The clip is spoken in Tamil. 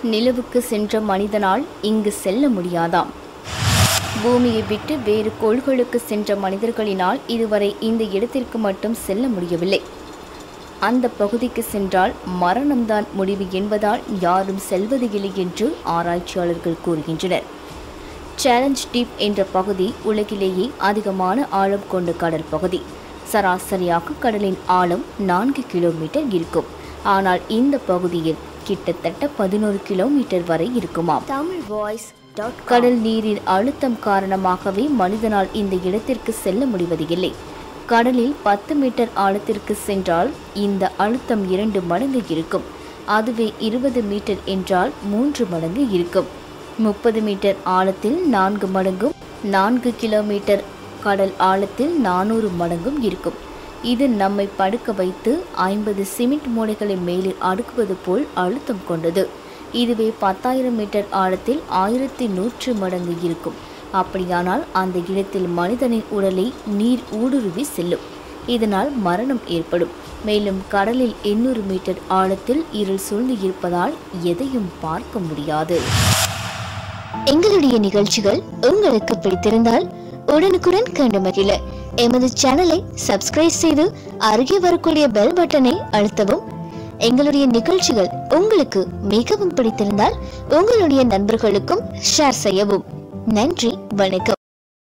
நிலவுக்கு சென்ற மனிதனால் இங்கு செல்ல முடியாதாம் பூமியை விட்டு வேறு கோள்களுக்கு சென்ற மனிதர்களினால் இதுவரை இந்த இடத்திற்கு மட்டும் செல்ல முடியவில்லை அந்த பகுதிக்கு சென்றால் மரணம்தான் முடிவு என்பதால் யாரும் செல்வது இல்லை என்று ஆராய்ச்சியாளர்கள் கூறுகின்றனர் சேலஞ்ச் டீப் என்ற பகுதி உலகிலேயே அதிகமான ஆழம் கொண்ட கடல் பகுதி சராசரியாக கடலின் ஆழம் நான்கு கிலோமீட்டர் இருக்கும் ஆனால் இந்த பகுதியில் கிட்டத்தட்ட பதினோரு கிலோமீட்டர் வரை இருக்குமாம் தமிழ் வாய்ஸ் டாட் கடல் நீரின் அழுத்தம் காரணமாகவே மனிதனால் இந்த இடத்திற்கு செல்ல முடிவது இல்லை கடலில் பத்து மீட்டர் ஆழத்திற்கு சென்றால் இந்த அழுத்தம் இரண்டு மடங்கு இருக்கும் அதுவே இருபது மீட்டர் என்றால் மூன்று மடங்கு இருக்கும் முப்பது மீட்டர் ஆழத்தில் நான்கு மடங்கும் நான்கு கிலோமீட்டர் கடல் ஆழத்தில் நானூறு மடங்கும் இருக்கும் இது நம்மை படுக்க வைத்து ஐம்பது சிமெண்ட் மூடைகளை மேலே அடுக்குவது போல் அழுத்தம் கொண்டது இதுவே பத்தாயிரம் மீட்டர் ஆழத்தில் ஆயிரத்தி நூற்று மடங்கு இருக்கும் அப்படியானால் அந்த இடத்தில் மனிதனின் உடலை நீர் ஊடுருவி செல்லும் இதனால் மரணம் ஏற்படும் மேலும் கடலில் எண்ணூறு மீட்டர் ஆழத்தில் இருள் சூழ்ந்து இருப்பதால் எதையும் பார்க்க முடியாது எங்களுடைய நிகழ்ச்சிகள் உங்களுக்கு பிடித்திருந்தால் உடனுக்குடன் கண்டு மகிழ எமது சேனலை சப்ஸ்கிரைப் செய்து அருகே வரக்கூடிய பெல் பட்டனை அழுத்தவும் எங்களுடைய நிகழ்ச்சிகள் உங்களுக்கு மிகவும் பிடித்திருந்தால் உங்களுடைய நண்பர்களுக்கும் ஷேர் செய்யவும் நன்றி வணக்கம்